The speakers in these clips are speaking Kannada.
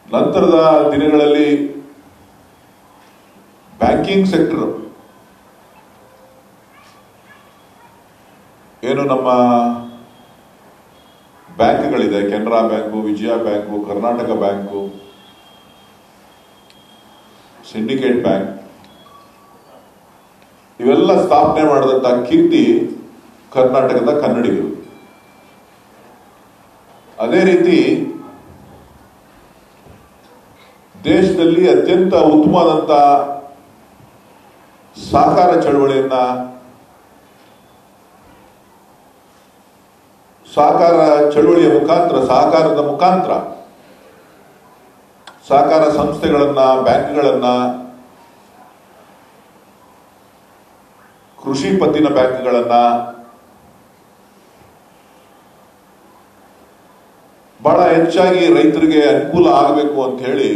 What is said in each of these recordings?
ನಂತರದ ದಿನಗಳಲ್ಲಿ ಬ್ಯಾಂಕಿಂಗ್ ಸೆಕ್ಟರ್ ಏನು ನಮ್ಮ ಬ್ಯಾಂಕ್ಗಳಿದೆ Canara bank Vijaya bank Karnataka bank Syndicate bank ಇವೆಲ್ಲ ಸ್ಥಾಪನೆ ಮಾಡಿದಂತ ಕೀರ್ತಿ ಕರ್ನಾಟಕದ ಕನ್ನಡಿಗರು ಅದೇ ರೀತಿ ದೇಶದಲ್ಲಿ ಅತ್ಯಂತ ಉತ್ತಮವಾದಂತ ಸಹಕಾರ ಚಳವಳಿಯನ್ನ ಸಹಕಾರ ಚಳವಳಿಯ ಮುಖಾಂತರ ಸಹಕಾರದ ಮುಖಾಂತರ ಸಹಕಾರ ಸಂಸ್ಥೆಗಳನ್ನ ಬ್ಯಾಂಕ್ಗಳನ್ನ ಕೃಷಿ ಪತ್ತಿನ ಬ್ಯಾಂಕ್ಗಳನ್ನ ಬಹಳ ಹೆಚ್ಚಾಗಿ ರೈತರಿಗೆ ಅನುಕೂಲ ಆಗಬೇಕು ಅಂತ ಹೇಳಿ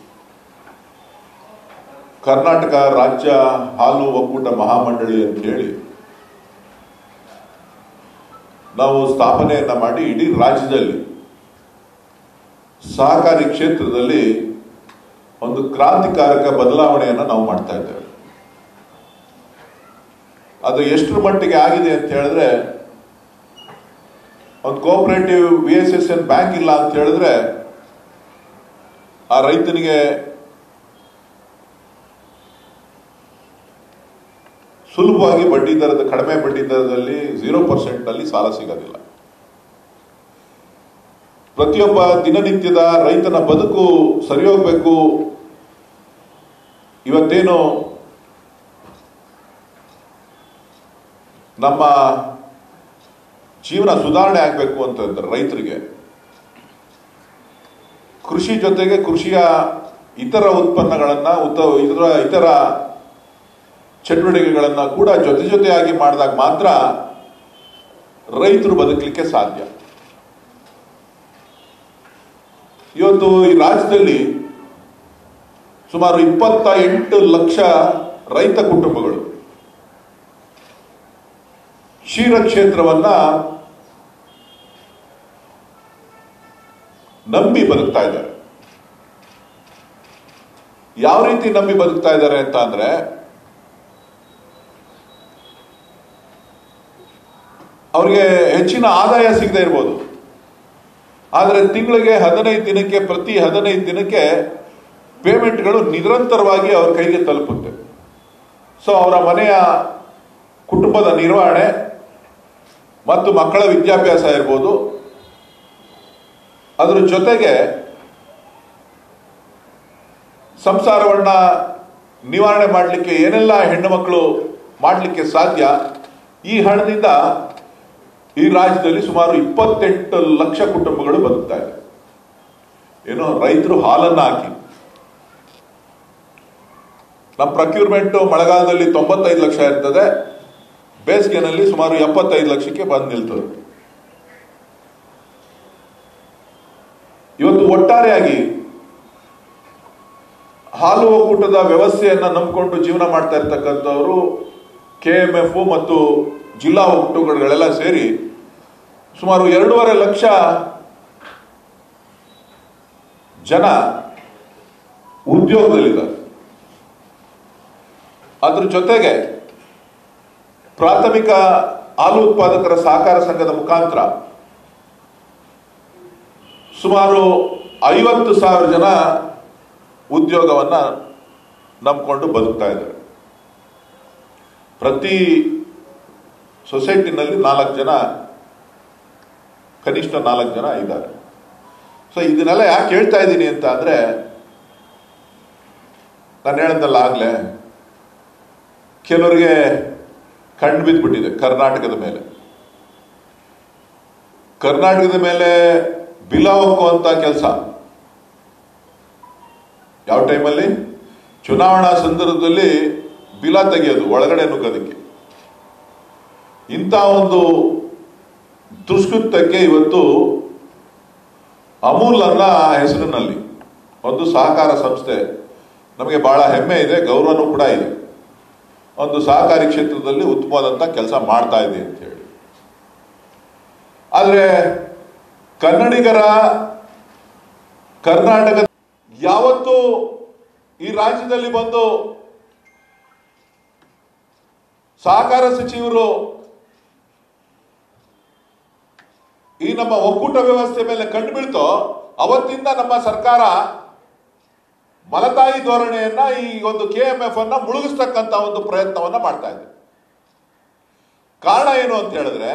ಕರ್ನಾಟಕ ರಾಜ್ಯ ಹಾಲು ಒಕ್ಕೂಟ ಮಹಾಮಂಡಳಿ ಅಂತ ಹೇಳಿ ನಾವು ಸ್ಥಾಪನೆಯನ್ನ ಮಾಡಿ ಇಡೀ ರಾಜ್ಯದಲ್ಲಿ ಸಹಕಾರಿ ಕ್ಷೇತ್ರದಲ್ಲಿ ಒಂದು ಕ್ರಾಂತಿಕಾರಕ ಬದಲಾವಣೆಯನ್ನ ನಾವು ಮಾಡ್ತಾ ಇದ್ದೇವೆ ಅದು ಎಷ್ಟರ ಮಟ್ಟಿಗೆ ಆಗಿದೆ ಅಂತ ಹೇಳಿದ್ರೆ ಒಂದು cooperative V S S N bank ಇಲ್ಲ ಅಂತ ಹೇಳಿದ್ರೆ ಆ ರೈತನಿಗೆ ಸುಲಭವಾಗಿ ಬಡ್ಡಿ ದರದ ಕಡಿಮೆ ಬಡ್ಡಿ ದರದಲ್ಲಿ ಝೀರೋ ಪರ್ಸೆಂಟ್ ನಲ್ಲಿ ಸಾಲ ಸಿಗೋದಿಲ್ಲ ಪ್ರತಿಯೊಬ್ಬ ದಿನನಿತ್ಯದ ರೈತನ ಬದುಕು ಸರಿ ಹೋಗ್ಬೇಕು ಇವತ್ತೇನು ನಮ್ಮ ಜೀವನ ಸುಧಾರಣೆ ಆಗಬೇಕು ಅಂತಂದ್ರೆ ರೈತರಿಗೆ ಕೃಷಿ ಜೊತೆಗೆ ಕೃಷಿಯ ಇತರ ಉತ್ಪನ್ನಗಳನ್ನ ಉತ್ತ ಇತರ ಇತರ ಚಟುವಟಿಕೆಗಳನ್ನ ಕೂಡ ಜೊತೆ ಜೊತೆಯಾಗಿ ಮಾಡಿದಾಗ ಮಾತ್ರ ರೈತರು ಬದುಕಲಿಕ್ಕೆ ಸಾಧ್ಯ ಇವತ್ತು ಈ ರಾಜ್ಯದಲ್ಲಿ ಸುಮಾರು ಇಪ್ಪತ್ತ ಎಂಟು ಲಕ್ಷ ರೈತ ಕುಟುಂಬಗಳು ಕ್ಷೀರ ಕ್ಷೇತ್ರವನ್ನ ನಂಬಿ ಬದುಕ್ತಾ ಇದ್ದಾರೆ ಯಾವ ರೀತಿ ನಂಬಿ ಬದುಕ್ತಾ ಇದ್ದಾರೆ ಅಂತ ಅಂದ್ರೆ ಅವ್ರಿಗೆ ಹೆಚ್ಚಿನ ಆದಾಯ ಸಿಗದೆ ಇರ್ಬೋದು ಆದರೆ ತಿಂಗಳಿಗೆ ಹದಿನೈದು ದಿನಕ್ಕೆ ಪ್ರತಿ ಹದಿನೈದು ದಿನಕ್ಕೆ ಪೇಮೆಂಟ್ಗಳು ನಿರಂತರವಾಗಿ ಅವ್ರ ಕೈಗೆ ತಲುಪುತ್ತೆ ಸೊ ಅವರ ಮನೆಯ ಕುಟುಂಬದ ನಿರ್ವಹಣೆ ಮತ್ತು ಮಕ್ಕಳ ವಿದ್ಯಾಭ್ಯಾಸ ಇರ್ಬೋದು ಅದರ ಜೊತೆಗೆ ಸಂಸಾರವನ್ನ ನಿವಾರಣೆ ಮಾಡಲಿಕ್ಕೆ ಏನೆಲ್ಲ ಹೆಣ್ಣು ಮಕ್ಕಳು ಮಾಡಲಿಕ್ಕೆ ಸಾಧ್ಯ ಈ ಹಣದಿಂದ ಈ ರಾಜ್ಯದಲ್ಲಿ ಸುಮಾರು ಇಪ್ಪತ್ತೆಂಟು ಲಕ್ಷ ಕುಟುಂಬಗಳು ಬದುಕ್ತಾ ಇದೆ ಏನು ರೈತರು ಹಾಲನ್ನ ಹಾಕಿ ನಮ್ಮ ಪ್ರಕ್ಯೂರ್ಮೆಂಟ್ ಮಳೆಗಾಲದಲ್ಲಿ ತೊಂಬತ್ತೈದು ಲಕ್ಷ ಇರ್ತದೆ ಬೇಸಿಗೆನಲ್ಲಿ ಸುಮಾರು ಎಪ್ಪತ್ತೈದು ಲಕ್ಷಕ್ಕೆ ಬಂದು ನಿಲ್ತದೆ ಇವತ್ತು ಒಟ್ಟಾರೆಯಾಗಿ ಹಾಲು ಒಕ್ಕೂಟದ ವ್ಯವಸ್ಥೆಯನ್ನ ನಂಬಿಕೊಂಡು ಜೀವನ ಮಾಡ್ತಾ ಇರ್ತಕ್ಕಂಥವರು ಕೆ ಎಂ ಎಫ್ ಮತ್ತು ಜಿಲ್ಲಾ ಒಕ್ಕೂಟಗಳೆಲ್ಲ ಸೇರಿ ಸುಮಾರು ಎರಡೂವರೆ ಲಕ್ಷ ಜನ ಉದ್ಯೋಗದಲ್ಲಿದ್ದಾರೆ ಅದ್ರ ಜೊತೆಗೆ ಪ್ರಾಥಮಿಕ ಹಾಲು ಉತ್ಪಾದಕರ ಸಹಕಾರ ಸಂಘದ ಮುಖಾಂತರ ಸುಮಾರು ಐವತ್ತು ಸಾವಿರ ಜನ ಉದ್ಯೋಗವನ್ನ ನಂಬಿಕೊಂಡು ಬದುಕ್ತಾ ಇದ್ದಾರೆ ಪ್ರತಿ ಸೊಸೈಟಿನಲ್ಲಿ ನಾಲ್ಕು ಜನ ಕನಿಷ್ಠ ನಾಲ್ಕು ಜನ ಇದ್ದಾರೆ ಸೊ ಇದನ್ನೆಲ್ಲ ಯಾಕೆ ಹೇಳ್ತಾ ಇದ್ದೀನಿ ಅಂತ ಅಂದ್ರೆ ನಾನು ಹೇಳದಲ್ಲ ಆಗ್ಲೇ ಕೆಲವರಿಗೆ ಕಣ್ಣು ಬಿದ್ದುಬಿಟ್ಟಿದೆ ಕರ್ನಾಟಕದ ಮೇಲೆ ಕರ್ನಾಟಕದ ಮೇಲೆ ಬಿಲ ಹೊಕ್ಕುವಂತ ಕೆಲಸ ಯಾವ ಟೈಮಲ್ಲಿ ಚುನಾವಣಾ ಸಂದರ್ಭದಲ್ಲಿ ಬಿಲ ತೆಗೆಯೋದು ಒಳಗಡೆ ನುಗ್ಗೋದಕ್ಕೆ ಇಂಥ ಒಂದು ದುಷ್ಕೃತ್ಯಕ್ಕೆ ಇವತ್ತು ಅಮೂಲ್ ಅನ್ನ ಹೆಸರಿನಲ್ಲಿ ಒಂದು ಸಹಕಾರ ಸಂಸ್ಥೆ ನಮಗೆ ಬಹಳ ಹೆಮ್ಮೆ ಇದೆ ಗೌರವನೂ ಕೂಡ ಇದೆ ಒಂದು ಸಹಕಾರಿ ಕ್ಷೇತ್ರದಲ್ಲಿ ಉತ್ತಮವಾದಂತ ಕೆಲಸ ಮಾಡ್ತಾ ಇದೆ ಅಂತ ಹೇಳಿ ಆದ್ರೆ ಕನ್ನಡಿಗರ ಕರ್ನಾಟಕ ಯಾವತ್ತು ಈ ರಾಜ್ಯದಲ್ಲಿ ಬಂದು ಸಹಕಾರ ಸಚಿವರು ಈ ನಮ್ಮ ಒಕ್ಕೂಟ ವ್ಯವಸ್ಥೆ ಮೇಲೆ ಕಂಡು ಬೀಳ್ತೋ ಅವತ್ತಿಂದ ನಮ್ಮ ಸರ್ಕಾರ ಮಲತಾಯಿ ಧೋರಣೆಯನ್ನ ಈ ಒಂದು ಕೆ ಎಂ ಎಫ್ ಅನ್ನ ಮುಳುಗಿಸ್ತಕ್ಕಂತ ಒಂದು ಪ್ರಯತ್ನವನ್ನ ಮಾಡ್ತಾ ಇದೆ ಕಾರಣ ಏನು ಅಂತ ಹೇಳಿದ್ರೆ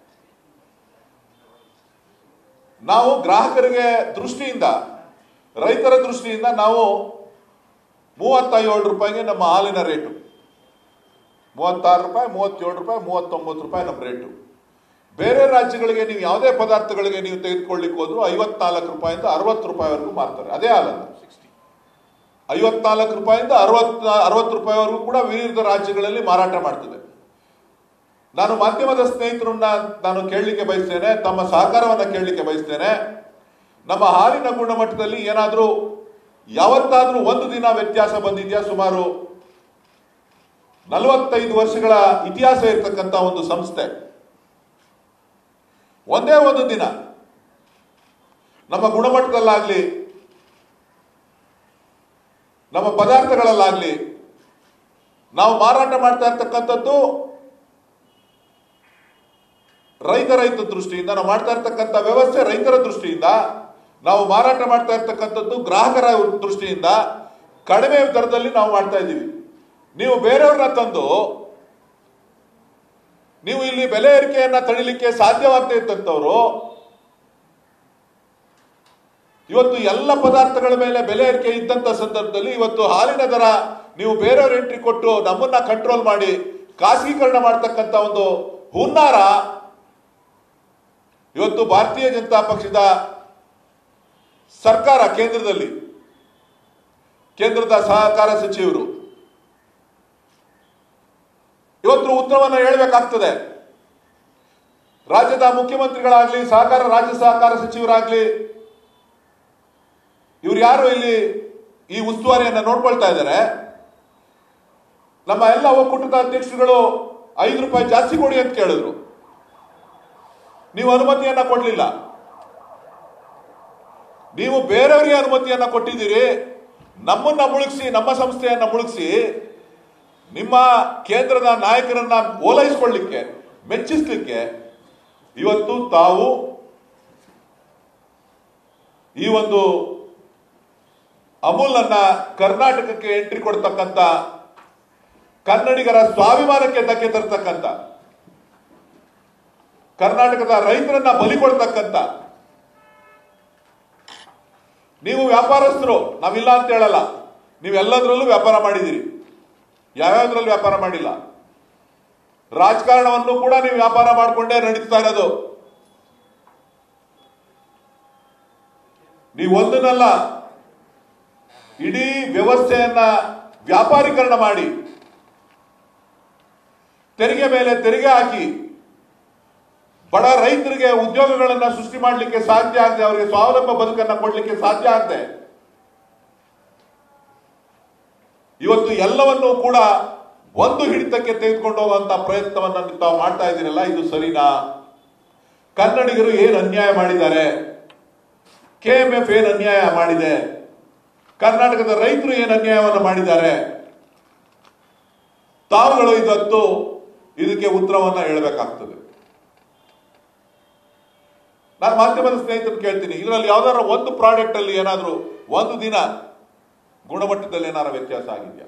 ನಾವು ಗ್ರಾಹಕರಿಗೆ ದೃಷ್ಟಿಯಿಂದ ರೈತರ ದೃಷ್ಟಿಯಿಂದ ನಾವು ಮೂವತ್ತ ಏಳು ರೂಪಾಯಿಗೆ ನಮ್ಮ ಹಾಲಿನ ರೇಟು ಮೂವತ್ತಾರು ರೂಪಾಯಿ ಮೂವತ್ತೇಳು ರೂಪಾಯಿ ಮೂವತ್ತೊಂಬತ್ತು ರೂಪಾಯಿ ನಮ್ಮ ರೇಟು ಬೇರೆ ರಾಜ್ಯಗಳಿಗೆ ನೀವು ಯಾವುದೇ ಪದಾರ್ಥಗಳಿಗೆ ನೀವು ತೆಗೆದುಕೊಳ್ಳಿಕ್ಕೆ ಹೋದ್ರು ಐವತ್ನಾಲ್ಕು ರೂಪಾಯಿಂದ ಅರವತ್ತು ರೂಪಾಯಿವರೆಗೂ ಮಾರ್ತಾರೆ ಅದೇ ಹಾಲನ್ನು ಐವತ್ನಾಲ್ಕು ರೂಪಾಯಿಂದ ಅರವತ್ ಅರವತ್ತು ರೂಪಾಯಿವರೆಗೂ ಕೂಡ ವಿವಿಧ ರಾಜ್ಯಗಳಲ್ಲಿ ಮಾರಾಟ ಮಾಡ್ತದೆ ನಾನು ಮಾಧ್ಯಮದ ಸ್ನೇಹಿತರನ್ನ ನಾನು ಕೇಳಲಿಕ್ಕೆ ಬಯಸ್ತೇನೆ ತಮ್ಮ ಸಹಕಾರವನ್ನ ಕೇಳಲಿಕ್ಕೆ ಬಯಸ್ತೇನೆ ನಮ್ಮ ಹಾಲಿನ ಗುಣಮಟ್ಟದಲ್ಲಿ ಏನಾದರೂ ಯಾವತ್ತಾದ್ರೂ ಒಂದು ದಿನ ವ್ಯತ್ಯಾಸ ಬಂದಿದೆಯಾ ಸುಮಾರು ನಲವತ್ತೈದು ವರ್ಷಗಳ ಇತಿಹಾಸ ಇರತಕ್ಕಂತ ಒಂದು ಸಂಸ್ಥೆ ಒಂದೇ ಒಂದು ದಿನ ನಮ್ಮ ಗುಣಮಟ್ಟದಲ್ಲಾಗ್ಲಿ ನಮ್ಮ ಪದಾರ್ಥಗಳಲ್ಲಾಗ್ಲಿ ನಾವು ಮಾರಾಟ ಮಾಡ್ತಾ ಇರ್ತಕ್ಕಂಥದ್ದು ರೈತ ರೈತ ದೃಷ್ಟಿಯಿಂದ ನಾವು ಮಾಡ್ತಾ ಇರ್ತಕ್ಕಂಥ ವ್ಯವಸ್ಥೆ ರೈತರ ದೃಷ್ಟಿಯಿಂದ ನಾವು ಮಾರಾಟ ಮಾಡ್ತಾ ಇರ್ತಕ್ಕಂಥದ್ದು ಗ್ರಾಹಕರ ದೃಷ್ಟಿಯಿಂದ ಕಡಿಮೆ ದರದಲ್ಲಿ ನಾವು ಮಾಡ್ತಾ ಇದ್ದೀವಿ ನೀವು ಬೇರೆಯವ್ರನ್ನ ತಂದು ನೀವು ಇಲ್ಲಿ ಬೆಲೆ ಏರಿಕೆಯನ್ನ ತಡಿಲಿಕ್ಕೆ ಸಾಧ್ಯವಾಗದೇ ಇದ್ದಂಥವ್ರು ಇವತ್ತು ಎಲ್ಲ ಪದಾರ್ಥಗಳ ಮೇಲೆ ಬೆಲೆ ಏರಿಕೆ ಇದ್ದಂತ ಸಂದರ್ಭದಲ್ಲಿ ಇವತ್ತು ಹಾಲಿನ ದರ ನೀವು ಬೇರೆಯವ್ರ ಎಂಟ್ರಿ ಕೊಟ್ಟು ನಮ್ಮನ್ನ ಕಂಟ್ರೋಲ್ ಮಾಡಿ ಖಾಸಗೀಕರಣ ಮಾಡ್ತಕ್ಕಂಥ ಒಂದು ಹುನ್ನಾರ ಇವತ್ತು ಭಾರತೀಯ ಜನತಾ ಪಕ್ಷದ ಸರ್ಕಾರ ಕೇಂದ್ರದಲ್ಲಿ ಕೇಂದ್ರದ ಸಹಕಾರ ಸಚಿವರು ಇವತ್ತು ಉತ್ತರವನ್ನು ಹೇಳಬೇಕಾಗ್ತದೆ ರಾಜ್ಯದ ಮುಖ್ಯಮಂತ್ರಿಗಳಾಗ್ಲಿ ಸಹಕಾರ ರಾಜ್ಯ ಸಹಕಾರ ಸಚಿವರಾಗ್ಲಿ ಇವ್ರು ಯಾರು ಇಲ್ಲಿ ಈ ಉಸ್ತುವಾರಿಯನ್ನ ನೋಡ್ಕೊಳ್ತಾ ಇದ್ದಾರೆ ನಮ್ಮ ಎಲ್ಲ ಒಕ್ಕೂಟದ ಅಧ್ಯಕ್ಷರುಗಳು ಐದು ರೂಪಾಯಿ ಜಾಸ್ತಿ ಕೊಡಿ ಅಂತ ಕೇಳಿದ್ರು ನೀವು ಅನುಮತಿಯನ್ನ ಕೊಡ್ಲಿಲ್ಲ ನೀವು ಬೇರೆಯವರಿಗೆ ಅನುಮತಿಯನ್ನ ಕೊಟ್ಟಿದ್ದೀರಿ ನಮ್ಮನ್ನ ಮುಳುಗಿಸಿ ನಮ್ಮ ಸಂಸ್ಥೆಯನ್ನ ಮುಳುಗಿಸಿ ನಿಮ್ಮ ಕೇಂದ್ರದ ನಾಯಕರನ್ನ ಓಲೈಸ್ಕೊಳ್ಳಿಕ್ಕೆ ಮೆಚ್ಚಿಸ್ಲಿಕ್ಕೆ ಇವತ್ತು ತಾವು ಈ ಒಂದು ಅಮೂಲ್ನ ಕರ್ನಾಟಕಕ್ಕೆ ಎಂಟ್ರಿ ಕೊಡ್ತಕ್ಕಂಥ ಕನ್ನಡಿಗರ ಸ್ವಾಭಿಮಾನಕ್ಕೆ ಧಕ್ಕೆ ತರ್ತಕ್ಕಂಥ ಕರ್ನಾಟಕದ ರೈತರನ್ನ ಬಲಿ ಕೊಡ್ತಕ್ಕಂಥ ನೀವು ವ್ಯಾಪಾರಸ್ಥರು ನಾವಿಲ್ಲ ಅಂತ ಹೇಳಲ್ಲ ನೀವೆಲ್ಲದರಲ್ಲೂ ವ್ಯಾಪಾರ ಮಾಡಿದ್ದೀರಿ ಯಾವ್ಯಾವ್ದ್ರಲ್ಲಿ ವ್ಯಾಪಾರ ಮಾಡಿಲ್ಲ ರಾಜಕಾರಣವನ್ನು ಕೂಡ ನೀವು ವ್ಯಾಪಾರ ಮಾಡಿಕೊಂಡೇ ನಡೀತಾ ಇರೋದು ನೀವು ಒಂದನ್ನಲ್ಲ ಇಡೀ ವ್ಯವಸ್ಥೆಯನ್ನ ವ್ಯಾಪಾರೀಕರಣ ಮಾಡಿ ತೆರಿಗೆ ಮೇಲೆ ತೆರಿಗೆ ಹಾಕಿ ಬಡ ರೈತರಿಗೆ ಉದ್ಯೋಗಗಳನ್ನ ಸೃಷ್ಟಿ ಮಾಡಲಿಕ್ಕೆ ಸಾಧ್ಯ ಆಗದೆ ಅವರಿಗೆ ಸ್ವಾವಲಂಬ ಬದುಕನ್ನ ಕೊಡ್ಲಿಕ್ಕೆ ಸಾಧ್ಯ ಆಗದೆ ಇವತ್ತು ಎಲ್ಲವನ್ನೂ ಕೂಡ ಒಂದು ಹಿಡಿತಕ್ಕೆ ತೆಗೆದುಕೊಂಡು ಹೋಗುವಂತ ಪ್ರಯತ್ನವನ್ನ ತಾವು ಮಾಡ್ತಾ ಇದ್ದೀರಲ್ಲ ಇದು ಸರಿನಾ ಕನ್ನಡಿಗರು ಏನು ಅನ್ಯಾಯ ಮಾಡಿದ್ದಾರೆ ಕೆ ಎಂ ಎಫ್ ಏನು ಅನ್ಯಾಯ ಮಾಡಿದೆ ಕರ್ನಾಟಕದ ರೈತರು ಏನು ಅನ್ಯಾಯವನ್ನು ಮಾಡಿದ್ದಾರೆ ತಾವುಗಳು ಇದತ್ತು ಇದಕ್ಕೆ ಉತ್ತರವನ್ನ ಹೇಳಬೇಕಾಗ್ತದೆ ನಾನು ಮಾಧ್ಯಮದ ಸ್ನೇಹಿತರು ಕೇಳ್ತೀನಿ ಇದರಲ್ಲಿ ಯಾವ್ದಾರ ಒಂದು ಪ್ರಾಡಕ್ಟ್ ಅಲ್ಲಿ ಏನಾದರೂ ಒಂದು ದಿನ ಗುಣಮಟ್ಟದಲ್ಲಿ ಏನಾರ ವ್ಯತ್ಯಾಸ ಆಗಿದೆಯಾ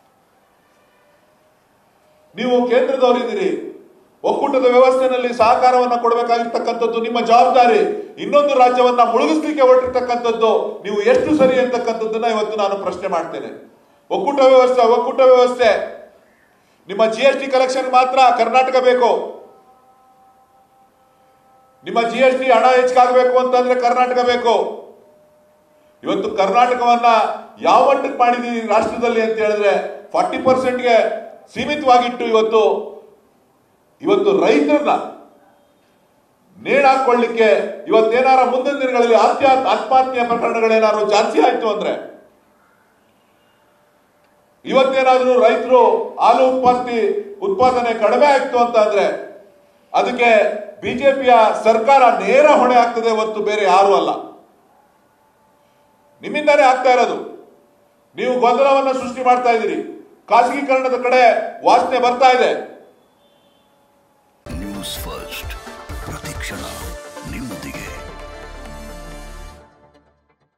ನೀವು ಕೇಂದ್ರದವರಿದ್ದೀರಿ ಒಕ್ಕೂಟದ ವ್ಯವಸ್ಥೆಯಲ್ಲಿ ಸಹಕಾರವನ್ನ ಕೊಡಬೇಕಾಗಿರ್ತಕ್ಕಂಥದ್ದು ನಿಮ್ಮ ಜವಾಬ್ದಾರಿ ಇನ್ನೊಂದು ರಾಜ್ಯವನ್ನ ಮುಳುಗಿಸ್ಲಿಕ್ಕೆ ಹೊರಟಿರ್ತಕ್ಕಂಥದ್ದು ನೀವು ಎಷ್ಟು ಸರಿ ಅಂತಕ್ಕಂಥದ್ದನ್ನ ಇವತ್ತು ನಾನು ಪ್ರಶ್ನೆ ಮಾಡ್ತೇನೆ ಒಕ್ಕೂಟ ವ್ಯವಸ್ಥೆ ಒಕ್ಕೂಟ ವ್ಯವಸ್ಥೆ ನಿಮ್ಮ ಜಿ ಎಸ್ ಟಿ ಕಲೆಕ್ಷನ್ ಮಾತ್ರ ಕರ್ನಾಟಕ ಬೇಕು ನಿಮ್ಮ ಜಿ ಎಸ್ ಟಿ ಹಣ ಹೆಚ್ಚಾಗಬೇಕು ಅಂತಂದ್ರೆ ಕರ್ನಾಟಕ ಬೇಕು ಇವತ್ತು ಕರ್ನಾಟಕವನ್ನ ಯಾವ ಮಟ್ಟಕ್ಕೆ ಮಾಡಿದೀವಿ ರಾಷ್ಟ್ರದಲ್ಲಿ ಅಂತ ಹೇಳಿದ್ರೆ ಫಾರ್ಟಿ ಪರ್ಸೆಂಟ್ಗೆ ಸೀಮಿತವಾಗಿಟ್ಟು ಇವತ್ತು ಇವತ್ತು ರೈತರನ್ನ ನೇಣಾಕೊಳ್ಳಿಕ್ಕೆ ಇವತ್ತೇನಾರ ಮುಂದಿನ ದಿನಗಳಲ್ಲಿ ಆತ್ಮ ಆತ್ಮಹತ್ಯೆ ಪ್ರಕರಣಗಳೇನಾದ್ರು ಜಾಸ್ತಿ ಆಯ್ತು ಅಂದ್ರೆ ಇವತ್ತೇನಾದ್ರೂ ರೈತರು ಹಾಲು ಉತ್ಪತ್ತಿ ಉತ್ಪಾದನೆ ಕಡಿಮೆ ಆಯ್ತು ಅಂತ ಅಂದ್ರೆ ಅದಕ್ಕೆ ಬಿಜೆಪಿಯ ಸರ್ಕಾರ ನೇರ ಹೊಣೆ ಆಗ್ತದೆ ಹೊತ್ತು ಬೇರೆ ಯಾರು ಅಲ್ಲ ನಿಮ್ಮಿಂದಾನೇ ಆಗ್ತಾ ಇರೋದು ನೀವು ಗೊಂದಲವನ್ನ ಸೃಷ್ಟಿ ಮಾಡ್ತಾ ಇದ್ದೀರಿ ಖಾಸಗೀಕರಣದ ಕಡೆ ವಾಸನೆ ಬರ್ತಾ ಇದೆ ನ್ಯೂಸ್ ಫಸ್ಟ್ ಪ್ರತಿಕ್ಷಣ ನಿಮ್ಮೊಂದಿಗೆ